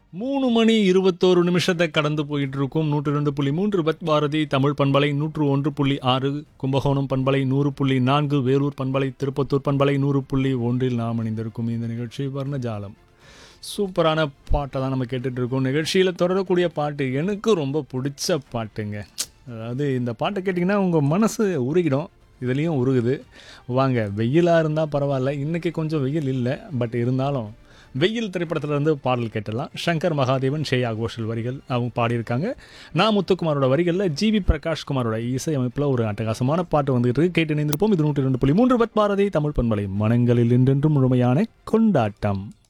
மூணு மணி இருபத்தோரு நிமிஷத்தை கடந்து போயிட்டு இருக்கும் நூற்று ரெண்டு புள்ளி மூன்று பத் பாரதி தமிழ் பண்பலை நூற்று ஒன்று புள்ளி ஆறு கும்பகோணம் பண்பலை நூறு புள்ளி நான்கு வேலூர் பண்பலை திருப்பத்தூர் பண்பலை நூறு புள்ளி ஒன்றில் நாம் இணைந்திருக்கும் இந்த நிகழ்ச்சி வர்ணஜாலம் சூப்பரான பாட்டை தான் நம்ம கேட்டுட்டு இருக்கோம் நிகழ்ச்சியில் தொடரக்கூடிய பாட்டு எனக்கு ரொம்ப பிடிச்ச பாட்டுங்க அதாவது இந்த பாட்டை கேட்டிங்கன்னா உங்கள் மனசு உருகிடும் இதுலேயும் உருகுது வாங்க வெயிலாக இருந்தால் பரவாயில்ல இன்றைக்கி கொஞ்சம் வெயில் இல்லை பட் இருந்தாலும் வெயில் திரைப்படத்துல இருந்து பாடல் கேட்டலாம் சங்கர் மகாதேவன் ஸ்ரேயா கோஷல் வரிகள் அவங்க பாடியிருக்காங்க நான் முத்துக்குமாரோட வரிகளில் ஜிவி பிரகாஷ் குமாரோட இசை அமைப்பில் ஒரு அட்டகாசமான பாட்டு வந்துகிட்டு இருக்கு கேட்டு இணைந்திருப்போம் இது நூற்றி ரெண்டு புள்ளி மூன்று பத் பாரதி தமிழ் பண்பலை மனங்களில் இன்றென்றும் முழுமையான கொண்டாட்டம்